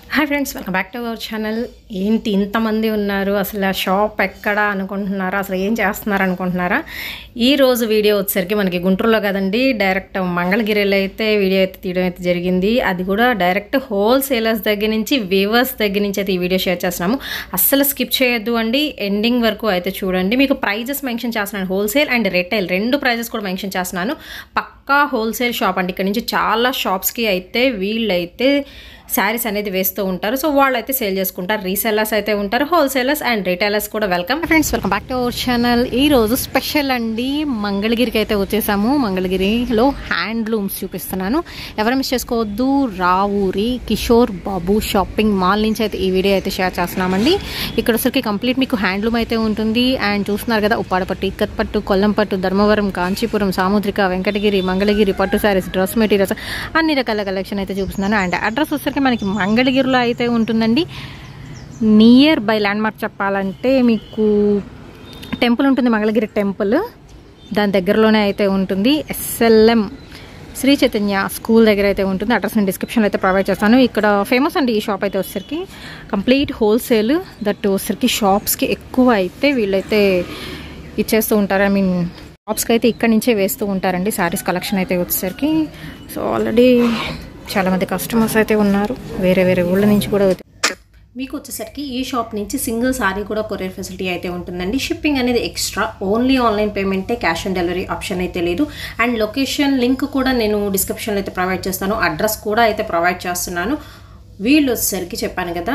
Hi friends welcome back to our channel ఏంటి ఇంతమంది ఉన్నారు అసలు ఆ షాప్ ఎక్కడ అనుకుంటున్నారా అసలు ఏం చేస్తున్నారు అనుకుంటున్నారా ఈ రోజు వీడియో వచ్చేసరికి మనకి గుంటూరులో కదండి డైరెక్ట్ మంగళగిరిలో అయితే వీడియో అయితే తీయడం అయితే జరిగింది అది కూడా డైరెక్ట్ హోల్సేలర్స్ దగ్గర నుంచి వీవర్స్ దగ్గర నుంచి అయితే ఈ వీడియో షేర్ చేస్తున్నాము అస్సలు స్కిప్ చేయొద్దు అండి ఎండింగ్ వరకు అయితే చూడండి మీకు ప్రైజెస్ మెన్షన్ చేస్తున్నాను హోల్సేల్ అండ్ రిటైల్ రెండు ప్రైజెస్ కూడా మెన్షన్ చేస్తున్నాను పక్కా హోల్సేల్ షాప్ అండి ఇక్కడ నుంచి చాలా షాప్స్కి అయితే వీళ్ళైతే శారీస్ అనేది వేస్తూ ఉంటారు సో వాళ్ళు అయితే సేల్ చేసుకుంటారు రీసెల్లర్స్ అయితే ఉంటారు హోల్సేలర్స్ అండ్ రిటైలర్స్ కూడా welcome friends welcome back to our channel ఈ రోజు స్పెషల్ అండి మంగళగిరికి అయితే వచ్చేసాము మంగళగిరిలో హ్యాండ్లూమ్స్ చూపిస్తున్నాను ఎవరు మిస్ చేసుకోవద్దు రావూరి కిషోర్ బాబు షాపింగ్ మాల్ నుంచి అయితే ఈ వీడియో అయితే షేర్ చేస్తున్నామండి ఇక్కడ వచ్చరికి కంప్లీట్ మీకు హ్యాండ్లూమ్ అయితే ఉంటుంది అండ్ చూస్తున్నారు కదా ఉప్పాడ పట్టు ఇక్కత్ పట్టు కొల్లం పట్టు ధర్మవరం కాంచీపురం సాముద్రిక వెంకటగిరి మంగళగిరి పట్టు శారీస్ డ్రెస్ మెటీరియల్స్ అన్ని రకాల కలెక్షన్ అయితే చూపిస్తున్నాను అండ్ అడ్రస్ వచ్చరికి మనకి మంగళగిరిలో అయితే ఉంటుందండి నియర్ బై ల్యాండ్ మార్క్ చెప్పాలంటే మీకు టెంపుల్ ఉంటుంది మంగళగిరి టెంపుల్ దాని దగ్గరలోనే అయితే ఉంటుంది ఎస్ఎల్ఎం శ్రీ చైతన్య స్కూల్ దగ్గర అయితే ఉంటుంది అడ్రస్ నేను డిస్క్రిప్షన్లో అయితే ప్రొవైడ్ చేస్తాను ఇక్కడ ఫేమస్ అండి ఈ షాప్ అయితే వచ్చేసరికి కంప్లీట్ హోల్సేల్ దట్ వచ్చేసరికి షాప్స్కి ఎక్కువ అయితే వీళ్ళైతే ఇచ్చేస్తూ ఉంటారు ఐ మీన్ షాప్స్కి అయితే ఇక్కడ నుంచే వేస్తూ ఉంటారండి శారీస్ కలెక్షన్ అయితే వచ్చేసరికి సో ఆల్రెడీ చాలామంది కస్టమర్స్ అయితే ఉన్నారు వేరే వేరే ఊళ్ళ నుంచి కూడా మీకు వచ్చేసరికి ఈ షాప్ నుంచి సింగిల్ సారీ కూడా కొరియర్ ఫెసిలిటీ అయితే ఉంటుందండి షిప్పింగ్ అనేది ఎక్స్ట్రా ఓన్లీ ఆన్లైన్ పేమెంటే క్యాష్ ఆన్ డెలివరీ ఆప్షన్ అయితే లేదు అండ్ లొకేషన్ లింక్ కూడా నేను డిస్క్రిప్షన్లో అయితే ప్రొవైడ్ చేస్తాను అడ్రస్ కూడా అయితే ప్రొవైడ్ చేస్తున్నాను వీళ్ళు వచ్చేసరికి చెప్పాను కదా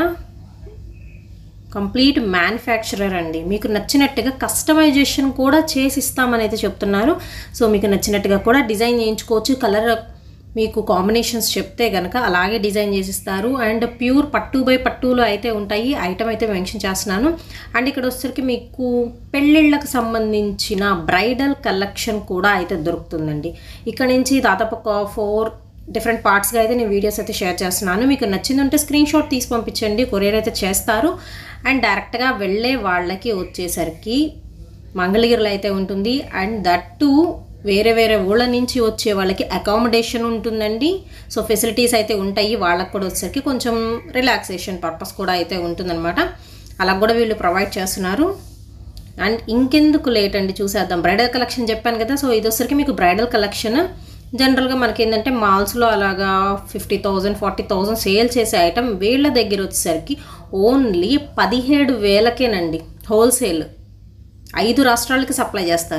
కంప్లీట్ మ్యానుఫ్యాక్చరర్ అండి మీకు నచ్చినట్టుగా కస్టమైజేషన్ కూడా చేసి ఇస్తామని అయితే చెప్తున్నారు సో మీకు నచ్చినట్టుగా కూడా డిజైన్ చేయించుకోవచ్చు కలర్ మీకు కాంబినేషన్స్ చెప్తే కనుక అలాగే డిజైన్ చేసిస్తారు అండ్ ప్యూర్ పట్టు బై పట్టులో అయితే ఉంటాయి ఐటమ్ అయితే మెన్షన్ చేస్తున్నాను అండ్ ఇక్కడ వచ్చేసరికి మీకు పెళ్ళిళ్ళకు సంబంధించిన బ్రైడల్ కలెక్షన్ కూడా అయితే దొరుకుతుందండి ఇక్కడ నుంచి దాదాపు ఒక ఫోర్ డిఫరెంట్ పార్ట్స్గా అయితే నేను వీడియోస్ అయితే షేర్ చేస్తున్నాను మీకు నచ్చిందంటే స్క్రీన్ షాట్ తీసి పంపించండి కొరియర్ అయితే చేస్తారు అండ్ డైరెక్ట్గా వెళ్ళే వాళ్ళకి వచ్చేసరికి మంగళగిరిలో అయితే ఉంటుంది అండ్ దట్టు వేరే వేరే ఊళ్ళ నుంచి వచ్చే వాళ్ళకి అకామిడేషన్ ఉంటుందండి సో ఫెసిలిటీస్ అయితే ఉంటాయి వాళ్ళకి కూడా వచ్చేసరికి కొంచెం రిలాక్సేషన్ పర్పస్ కూడా అయితే ఉంటుందన్నమాట అలా కూడా వీళ్ళు ప్రొవైడ్ చేస్తున్నారు అండ్ ఇంకెందుకు లేట్ అండి చూసేద్దాం బ్రైడల్ కలెక్షన్ చెప్పాను కదా సో ఇది వచ్చరికి మీకు బ్రైడల్ కలెక్షన్ జనరల్గా మనకి ఏంటంటే మాల్స్లో అలాగా fifty thousand forty thousand sale చేసే ఐటమ్ వీళ్ళ దగ్గర వచ్చేసరికి ఓన్లీ పదిహేడు వేలకేనండి హోల్సేల్ ఐదు రాష్ట్రాలకి సప్లై చేస్తారు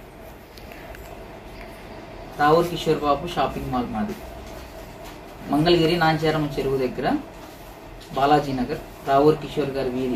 రావూర్ కిషోర్ బాబు షాపింగ్ మాల్ మాది మంగళగిరి నాంచారం చెరువు దగ్గర బాలాజీ నగర్ రావూర్ కిషోర్ గారి వీధి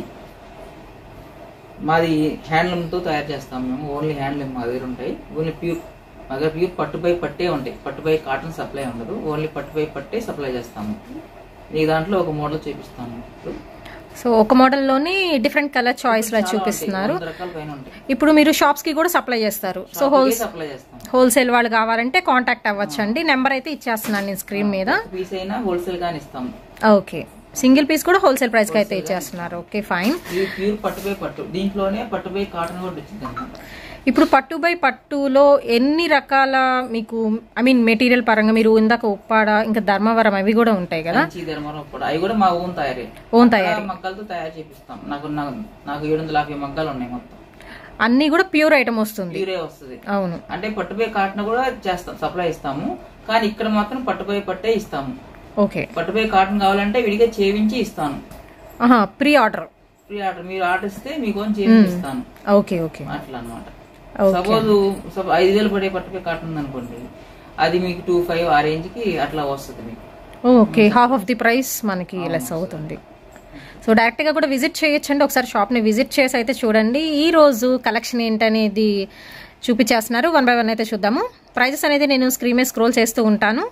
మాది హ్యాండ్లూమ్తో తయారు చేస్తాం మేము ఓన్లీ హ్యాండ్లూమ్ మా దగ్గర ఉంటాయి ఓన్లీ ప్యూర్ మా దగ్గర ప్యూర్ పట్టుపై పట్టే ఉంటాయి పట్టుపై కాటన్ సప్లై ఉండదు ఓన్లీ పట్టుపై పట్టే సప్లై చేస్తాము ఈ దాంట్లో ఒక మోడల్ చూపిస్తాను ఇప్పుడు సో ఒక మోడల్లోని డిఫరెంట్ కలర్ చాయిస్లో చాలా చూపిస్తున్నారు ఉంటాయి, వంద రకాల పైన ఉంటాయి ఇప్పుడు మీరు షాప్స్కి కూడా సప్లై చేస్తారు సో హోల్ సప్లై చేస్తాం హోల్సేల్ వాళ్ళు కావాలంటే కాంటాక్ట్ అవ్వచ్చు అండి నెంబర్ అయితే ఇచ్చేస్తున్నాను నేను స్క్రీన్ మీద పీస్ అయినా హోల్సేల్ గానే ఇస్తాము ఓకే సింగిల్ పీస్ కూడా హోల్సేల్ ప్రైస్కి అయితే ఇచ్చేస్తున్నారు ఓకే ఫైన్ ఇది ప్యూర్ పట్టుపై పట్టు దీంట్లోనే పట్టుపై కాటన్ కూడా వచ్చింది అన్నమాట ఇప్పుడు పట్టు బై పట్టులో ఎన్ని రకాల మీకు ఐ మీన్ మెటీరియల్ పరంగా మీరు ఇందాక ఉప్పాడ ఇంకా ధర్మవరం అవి కూడా ఉంటాయి కదా కంచి ధర్మవరం కూడా అవి కూడా మా ఓన్ తయారీ ఓన్ తయారీ ఆ మగ్గాలతో తయారు చేపిస్తాం నాకు నాకు నాకు ఏడు వందల యాభై మగ్గాలు ఉన్నాయి మొత్తం అన్ని కూడా ప్యూర్ ఐటమ్ వస్తుంది ప్యూరే వస్తుంది అవును అంటే పట్టుపై కాటన్ కూడా చేస్తాం సప్లై ఇస్తాము కానీ ఇక్కడ మాత్రం పట్టుపై పట్టే ఇస్తాము ఓకే పట్టుపై కాటన్ కావాలంటే విడిగా చేయించి ఇస్తాను ఆహా ప్రీ ఆర్డర్ ఫ్రీ ఆర్డర్ మీరు ఆర్డర్ ఇస్తే మీకు చేయించి ఇస్తాను ఓకే ఓకే అట్లా అనమాట ఓకే సపోజ్ ఐదు వేలు పడే పట్టుపై కాటన్ ఉంది అనుకోండి అది మీకు టూ ఫైవ్ ఆ రేంజ్ కి అట్లా వస్తుంది మీకు okay half of the price మనకి లెస్ అవుతుంది సో డైరెక్ట్గా కూడా విజిట్ చేయొచ్చండి ఒకసారి షాప్ని విజిట్ చేసి అయితే చూడండి ఈ రోజు కలెక్షన్ ఏంటనేది చూపించేస్తున్నారు వన్ బై వన్ అయితే చూద్దాము ప్రైజెస్ అనేది నేను స్క్రీన్ మీద స్క్రోల్ చేస్తూ ఉంటాను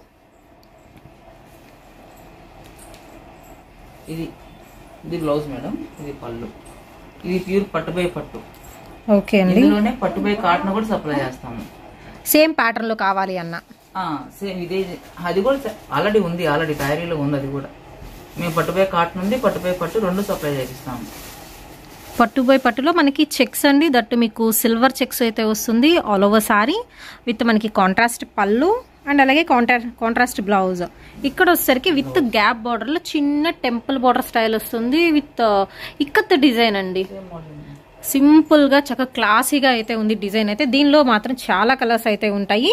ఇది ఇది బ్లౌజ్ మేడం ఇది పళ్ళు ఇది ప్యూర్ పట్టుపై పట్టు ఓకే అండి ఇందులోనే పట్టుపై కాటన్ కూడా సప్లై చేస్తాము సేమ్ ప్యాటర్న్లో కావాలి అన్న సేమ్ ఇదే అది కూడా ఆల్రెడీ ఉంది ఆల్రెడీ తయారీలో ఉంది అది కూడా మేము పట్టుపై కాటన్ ఉంది పట్టుపై పట్టు రెండు సప్లై చేపిస్తాము పట్టు బై పట్టులో మనకి చెక్స్ అండి దట్టు మీకు సిల్వర్ చెక్స్ అయితే వస్తుంది ఆల్ ఓవర్ సారీ విత్ మనకి కాంట్రాస్ట్ పళ్ళు అండ్ అలాగే కాంట్రా కాంట్రాస్ట్ బ్లౌజ్ ఇక్కడ వచ్చేసరికి విత్ గ్యాప్ బార్డర్లో చిన్న టెంపుల్ బార్డర్ స్టైల్ వస్తుంది విత్ ఇక్కత్ డిజైన్ అండి సేమ్ మోడల్ సింపుల్గా చక్కగా క్లాసీగా అయితే ఉంది డిజైన్ అయితే దీనిలో మాత్రం చాలా కలర్స్ అయితే ఉంటాయి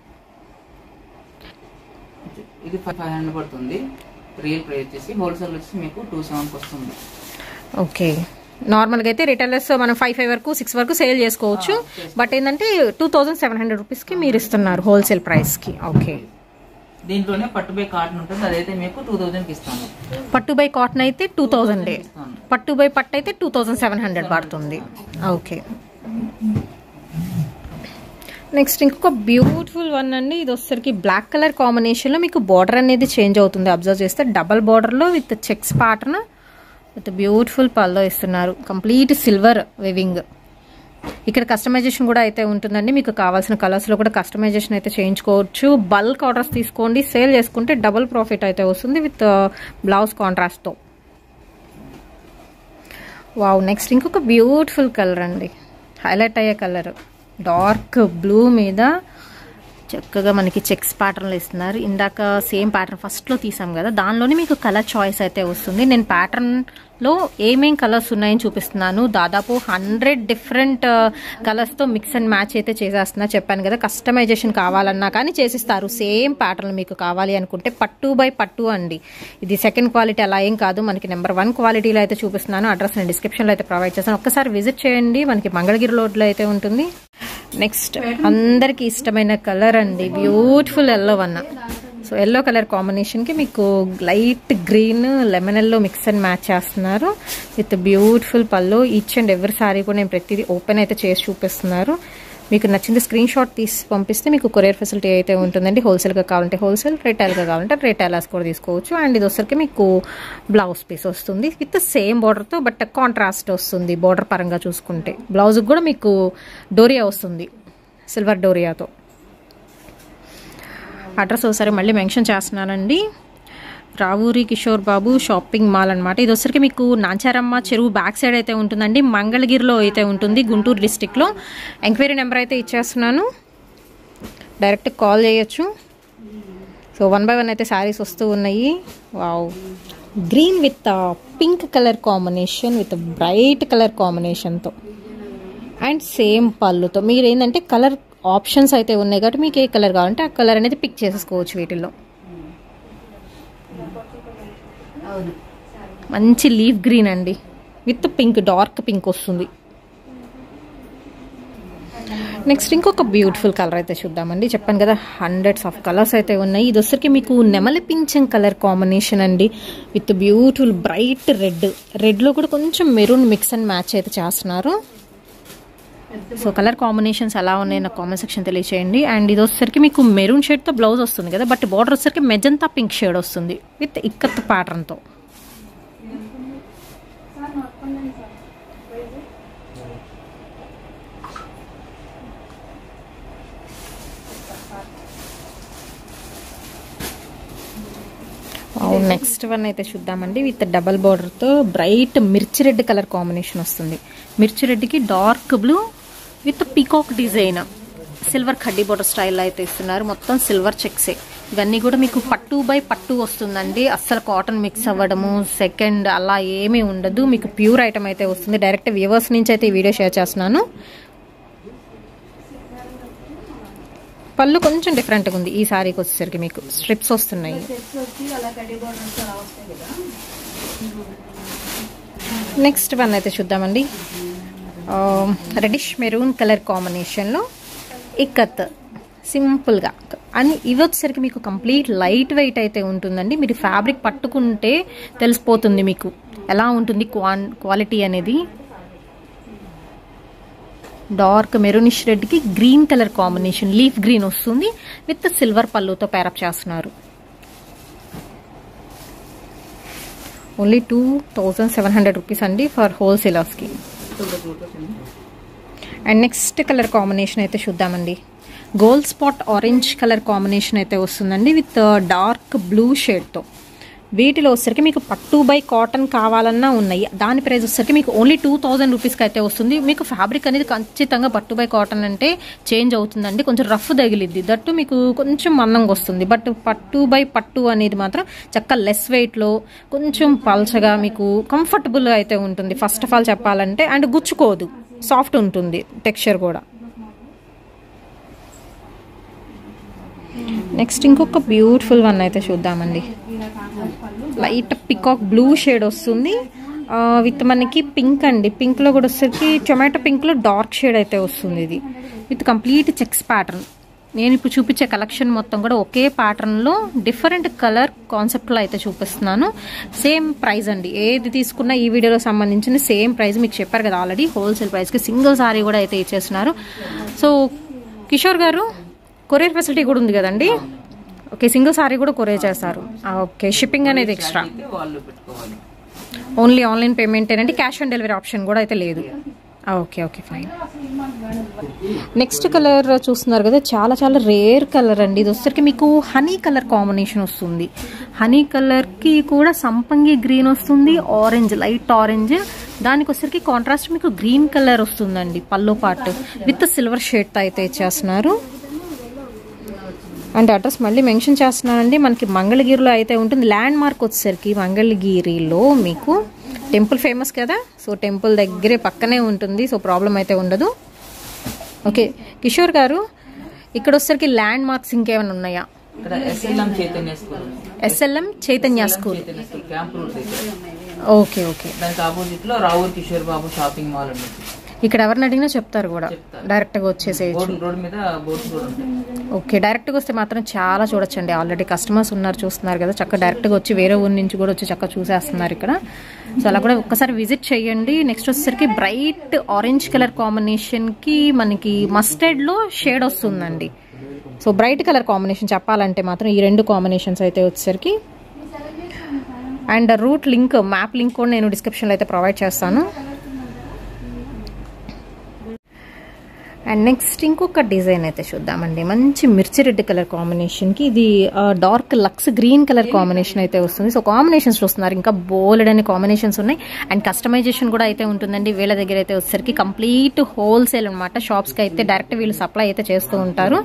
ఇది ఫైవ్ హండ్రెడ్ పడుతుంది రియల్ ప్రైస్ వచ్చేసి హోల్సేల్ వచ్చేసి మీకు టూ సెవెన్కి వస్తుంది ఓకే నార్మల్గా అయితే రిటైలర్స్ మనం ఫైవ్ ఫైవ్ వరకు సిక్స్ వరకు సేల్ చేసుకోవచ్చు బట్ ఏంటంటే టూ థౌజండ్ సెవెన్ హండ్రెడ్ రూపీస్కి మీరు ఇస్తున్నారు హోల్సేల్ ప్రైస్కి ఓకే దీంట్లోనే పట్టు బై కాటన్ ఉంటుంది అదైతే మీకు టూ థౌజండ్కి ఇస్తాను పట్టు బై కాటన్ అయితే టూ థౌజండ్ ఇస్తాను పట్టు బై పట్టు అయితే టూ థౌజండ్ సెవెన్ హండ్రెడ్ పడుతుంది ఓకే నెక్స్ట్ ఇంకొక బ్యూటిఫుల్ వన్ అండి ఇది వచ్చేసరికి బ్లాక్ కలర్ కాంబినేషన్లో మీకు బార్డర్ అనేది చేంజ్ అవుతుంది అబ్జర్వ్ చేస్తే డబల్ బార్డర్లో with checks pattern with beautiful పల్లో ఇస్తున్నారు కంప్లీట్ సిల్వర్ వెవింగ్ ఇక్కడ కస్టమైజేషన్ కూడా అయితే ఉంటుందండి మీకు కావాల్సిన కలర్స్లో కూడా కస్టమైజేషన్ అయితే చేయించుకోవచ్చు బల్క్ ఆర్డర్స్ తీసుకోండి సేల్ చేసుకుంటే డబుల్ ప్రాఫిట్ అయితే వస్తుంది విత్ బ్లౌజ్ కాంట్రాస్ట్తో వావ్ నెక్స్ట్ ఇంకొక బ్యూటిఫుల్ కలర్ అండి హైలైట్ అయ్యే కలర్ డార్క్ బ్లూ మీద చక్కగా మనకి చెక్స్ ప్యాటర్న్లో ఇస్తున్నారు ఇందాక సేమ్ ప్యాటర్న్ ఫస్ట్లో తీసాం కదా దానిలోనే మీకు కలర్ చాయిస్ అయితే వస్తుంది నేను ప్యాటర్న్లో ఏమేం కలర్స్ ఉన్నాయని చూపిస్తున్నాను దాదాపు హండ్రెడ్ డిఫరెంట్ కలర్స్తో మిక్స్ అండ్ మ్యాచ్ అయితే చేసేస్తున్నా చెప్పాను కదా కస్టమైజేషన్ కావాలన్నా కానీ చేసిస్తారు సేమ్ ప్యాటర్న్ మీకు కావాలి అనుకుంటే పట్టు బై పట్టు అండి ఇది సెకండ్ క్వాలిటీ అలా ఏం కాదు మనకి నెంబర్ వన్ క్వాలిటీలో అయితే చూపిస్తున్నాను అడ్రస్ నేను డిస్క్రిప్షన్లో అయితే ప్రొవైడ్ చేస్తాను ఒక్కసారి విజిట్ చేయండి మనకి మంగళగిరి రోడ్లో అయితే ఉంటుంది నెక్స్ట్ అందరికి ఇష్టమైన కలర్ అండి beautiful yellow one so yellow colour కాంబినేషన్కి మీకు light green lemon yellow mix and match చేస్తున్నారు విత్ బ్యూటిఫుల్ పళ్ళు ఈచ్ అండ్ ఎవరి సారీ కూడా నేను ప్రతిదీ ఓపెన్ అయితే చేసి చూపిస్తున్నారు మీకు నచ్చింది స్క్రీన్ షాట్ తీసి పంపిస్తే మీకు కొరియర్ ఫెసిలిటీ అయితే ఉంటుందండి హోల్సేల్గా కావాలంటే హోల్సేల్ రిటైల్గా కావాలంటే రిటైలర్స్ కూడా తీసుకోవచ్చు అండ్ ఇది వచ్చరికి మీకు బ్లౌజ్ పీస్ వస్తుంది విత్ సేమ్ బార్డర్తో బట్ కాంట్రాస్ట్ వస్తుంది బార్డర్ పరంగా చూసుకుంటే బ్లౌజ్కి కూడా మీకు డోరియా వస్తుంది సిల్వర్ డోరియాతో అడ్రస్ ఒకసారి మళ్ళీ మెన్షన్ చేస్తున్నానండి రావూరి కిషోర్ బాబు షాపింగ్ మాల్ అనమాట ఇది వచ్చరికి మీకు నాంచారమ్మ చెరువు బ్యాక్ సైడ్ అయితే ఉంటుందండి మంగళగిరిలో అయితే ఉంటుంది గుంటూరు డిస్టిక్లో ఎంక్వైరీ నెంబర్ అయితే ఇచ్చేస్తున్నాను డైరెక్ట్ కాల్ చేయొచ్చు సో వన్ బై వన్ అయితే శారీస్ వస్తూ ఉన్నాయి wow green with pink colour combination with bright colour కాంబినేషన్తో అండ్ సేమ్ పళ్ళుతో మీరు ఏంటంటే కలర్ ఆప్షన్స్ అయితే ఉన్నాయి కాబట్టి మీకు ఏ కలర్ కావాలంటే ఆ కలర్ అనేది పిక్ చేసేసుకోవచ్చు వీటిల్లో మంచి లీఫ్ గ్రీన్ అండి విత్ పింక్ డార్క్ పింక్ వస్తుంది నెక్స్ట్ ఇంకొక బ్యూటిఫుల్ కలర్ అయితే చూద్దామండి చెప్పాను కదా హండ్రెడ్స్ ఆఫ్ కలర్స్ అయితే ఉన్నాయి ఇది వచ్చరికి మీకు నెమలి పింఛం కలర్ కాంబినేషన్ అండి విత్ బ్యూటిఫుల్ బ్రైట్ రెడ్ రెడ్లో కూడా కొంచెం మెరూన్ మిక్స్ అండ్ మ్యాచ్ అయితే చేస్తున్నారు సో కలర్ కాంబినేషన్స్ ఎలా ఉన్నాయి నాకు కామెంట్ సెక్షన్ తెలియచేయండి అండ్ ఇది వచ్చేసరికి మీకు మెరూన్ షేడ్తో బ్లౌజ్ వస్తుంది కదా బట్ బార్డర్ వచ్చేసరికి మెజంతా పింక్ షేడ్ వస్తుంది విత్ ఇక్కత్ ప్యాటర్న్తో నెక్స్ట్ వన్ అయితే చూద్దామండి విత్ డబల్ బార్డర్తో బ్రైట్ మిర్చి రెడ్ కలర్ కాంబినేషన్ వస్తుంది మిర్చి రెడ్కి dark blue with peacock design silver కడ్డీ బార్డర్ స్టైల్ అయితే ఇస్తున్నారు మొత్తం సిల్వర్ చెక్సే ఇవన్నీ కూడా మీకు పట్టు బై పట్టు వస్తుందండి అస్సలు కాటన్ మిక్స్ అవ్వడము సెకండ్ అలా ఏమీ ఉండదు మీకు ప్యూర్ ఐటమ్ అయితే వస్తుంది డైరెక్ట్ వ్యూవర్స్ నుంచి అయితే ఈ వీడియో షేర్ చేస్తున్నాను పళ్ళు కొంచెం డిఫరెంట్గా ఉంది ఈ సారీకి వచ్చేసరికి మీకు స్ట్రిప్స్ వస్తున్నాయి నెక్స్ట్ వన్ అయితే చూద్దామండి రెడిష్ మెరూన్ కలర్ కాంబినేషన్లో ఇక్కత్ సింపుల్గా అని ఇవి వచ్చేసరికి మీకు కంప్లీట్ లైట్ వెయిట్ అయితే ఉంటుందండి మీరు ఫ్యాబ్రిక్ పట్టుకుంటే తెలిసిపోతుంది మీకు ఎలా ఉంటుంది క్వాన్ క్వాలిటీ అనేది డార్క్ మెరూనిష్ రెడ్కి green colour combination leaf green వస్తుంది విత్ సిల్వర్ పళ్ళుతో పేరప్ చేస్తున్నారు only two thousand seven hundred rupees అండి ఫర్ హోల్సేలర్స్కి అండ్ నెక్స్ట్ కలర్ కాంబినేషన్ అయితే చూద్దామండి gold spot orange colour combination అయితే వస్తుందండి విత్ డార్క్ బ్లూ షేడ్తో వీటిలో వచ్చేసరికి మీకు పట్టు బై కాటన్ కావాలన్నా ఉన్నాయి దాని ప్రైస్ వచ్చేసరికి మీకు ఓన్లీ టూ థౌజండ్ రూపీస్కి అయితే వస్తుంది మీకు ఫ్యాబ్రిక్ అనేది ఖచ్చితంగా పట్టు బై కాటన్ అంటే చేంజ్ అవుతుందండి కొంచెం రఫ్ తగిలిద్ది దట్టు మీకు కొంచెం మందంగా వస్తుంది బట్ పట్టు బై పట్టు అనేది మాత్రం చక్క లెస్ వెయిట్లో కొంచెం పల్చగా మీకు కంఫర్టబుల్గా అయితే ఉంటుంది ఫస్ట్ ఆఫ్ ఆల్ చెప్పాలంటే అండ్ గుచ్చుకోదు సాఫ్ట్ ఉంటుంది టెక్స్చర్ కూడా నెక్స్ట్ ఇంకొక బ్యూటిఫుల్ వన్ అయితే చూద్దామండి లైట్ పికాక్ బ్లూ షేడ్ వస్తుంది విత్ మనకి పింక్ అండి పింక్లో కూడా వచ్చేసరికి టొమాటో పింక్లో డార్క్ షేడ్ అయితే వస్తుంది ఇది విత్ కంప్లీట్ చెక్స్ ప్యాటర్న్ నేను ఇప్పుడు చూపించే కలెక్షన్ మొత్తం కూడా ఒకే ప్యాటర్న్లో డిఫరెంట్ కలర్ కాన్సెప్ట్లో అయితే చూపిస్తున్నాను సేమ్ ప్రైస్ అండి ఏది తీసుకున్నా ఈ వీడియోలో సంబంధించిన సేమ్ ప్రైస్ మీకు చెప్పారు కదా ఆల్రెడీ హోల్సేల్ ప్రైస్కి సింగిల్ సారీ కూడా అయితే ఇచ్చేస్తున్నారు సో కిషోర్ గారు కొరియర్ ఫెసిలిటీ కూడా ఉంది కదండి ఓకే సింగిల్ సారీ కూడా కొరియర్ చేస్తారు ఆ, ఓకే షిప్పింగ్ అనేది ఎక్స్ట్రా అయితే వాళ్ళు పెట్టుకోవాలి ఓన్లీ ఆన్లైన్ పేమెంట్ ఏంటంటే క్యాష్ ఆన్ డెలివరీ ఆప్షన్ కూడా అయితే లేదు ఆ, okay okay fine next colour చూస్తున్నారు కదా చాలా చాలా రేర్ కలర్ అండి ఇది వచ్చేసరికి మీకు హనీ కలర్ కాంబినేషన్ వస్తుంది హనీ కలర్కి కూడా సంపంగి గ్రీన్ వస్తుంది ఆరెంజ్ లైట్ ఆరెంజ్ దానికి వచ్చేసరికి కాంట్రాస్ట్ మీకు గ్రీన్ కలర్ వస్తుందండి పల్లో పార్ట్ విత్ సిల్వర్ షేడ్తో అయితే ఇచ్చేస్తున్నారు అండ్ అడ్రస్ మళ్ళీ మెన్షన్ చేస్తున్నానండి మనకి మంగళగిరిలో అయితే ఉంటుంది ల్యాండ్ మార్క్ వచ్చేసరికి మంగళగిరిలో మీకు టెంపుల్ ఫేమస్ కదా సో టెంపుల్ దగ్గరే పక్కనే ఉంటుంది సో ప్రాబ్లం అయితే ఉండదు ఓకే కిషోర్ గారు ఇక్కడ వచ్చేసరికి ల్యాండ్ మార్క్స్ ఇంకేమైనా ఉన్నాయా ఇక్కడ ఎస్ఎల్ఎం చైతన్య స్కూల్ ఉంది. SLM Chaitanya school Chaitanya school camp road దగ్గర ఓకే ఓకే దానికి ఆపోజిట్ లో రావూర్ కిషోర్ బాబు షాపింగ్ మాల్ ఉంది ఇక్కడ ఎవరిని అడిగినా చెప్తారు కూడా చెప్తారు. డైరెక్ట్గా వచ్చేసేయచ్చు బోర్డు రోడ్ మీద బోర్డ్స్ కూడా ఉంటాయి ఓకే డైరెక్ట్గా వస్తే మాత్రం చాలా చూడొచ్చండి ఆల్రెడీ కస్టమర్స్ ఉన్నారు చూస్తున్నారు కదా చక్కగా డైరెక్ట్గా వచ్చి వేరే ఊరి నుంచి కూడా వచ్చి చక్కగా చూసేస్తున్నారు ఇక్కడ సో అలా కూడా ఒక్కసారి విజిట్ చేయండి నెక్స్ట్ వచ్చేసరికి బ్రైట్ ఆరెంజ్ కలర్ కాంబినేషన్కి మనకి మస్టర్డ్లో షేడ్ వస్తుందండి సో బ్రైట్ కలర్ కాంబినేషన్ చెప్పాలంటే మాత్రం ఈ రెండు కాంబినేషన్స్ అయితే వచ్చేసరికి and route link map link కూడా నేను డిస్క్రిప్షన్లో అయితే ప్రొవైడ్ చేస్తాను అండ్ నెక్స్ట్ ఇంకొక డిజైన్ అయితే చూద్దామండి మంచి మిర్చి రెడ్ కలర్ కాంబినేషన్కి ఇది dark lux green colour combination అయితే వస్తుంది సో కాంబినేషన్స్ చూస్తున్నారు ఇంకా బోల్డ్ అనే కాంబినేషన్స్ ఉన్నాయి అండ్ కస్టమైజేషన్ కూడా అయితే ఉంటుందండి వీళ్ళ దగ్గర అయితే వచ్చేసరికి కంప్లీట్ హోల్సేల్ అనమాట షాప్స్కి అయితే డైరెక్ట్ వీళ్ళు సప్లై అయితే చేస్తూ ఉంటారు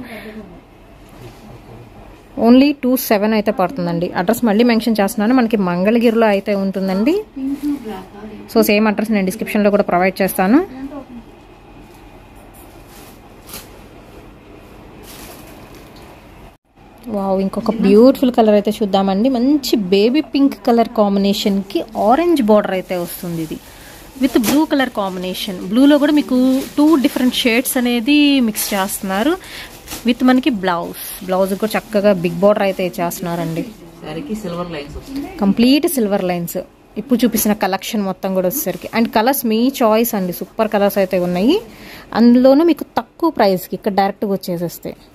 ఓన్లీ టూ సెవెన్ అయితే పడుతుందండి అడ్రస్ మళ్ళీ మెన్షన్ చేస్తున్నాను మనకి మంగళగిరిలో అయితే ఉంటుందండి సో సేమ్ అడ్రస్ నేను డిస్క్రిప్షన్లో కూడా ప్రొవైడ్ చేస్తాను వావ్ ఇంకొక బ్యూటిఫుల్ కలర్ అయితే చూద్దామండి మంచి బేబీ పింక్ కలర్ కాంబినేషన్కి ఆరెంజ్ బార్డర్ అయితే వస్తుంది ఇది విత్ బ్లూ కలర్ కాంబినేషన్ బ్లూలో కూడా మీకు టూ డిఫరెంట్ షేడ్స్ అనేది మిక్స్ చేస్తున్నారు విత్ మనకి బ్లౌజ్ బ్లౌజ్ కూడా చక్కగా బిగ్ బార్డర్ అయితే చేస్తున్నారండి శారీకి సిల్వర్ లైన్స్ వస్తుంది కంప్లీట్ సిల్వర్ లైన్స్ ఇప్పుడు చూపిస్తున్న కలెక్షన్ మొత్తం కూడా వచ్చేసరికి అండ్ కలర్స్ మీ చాయిస్ అండి సూపర్ కలర్స్ అయితే ఉన్నాయి అందులోనూ మీకు తక్కువ ప్రైస్కి ఇక్కడ డైరెక్ట్గా వచ్చేసేస్తాయి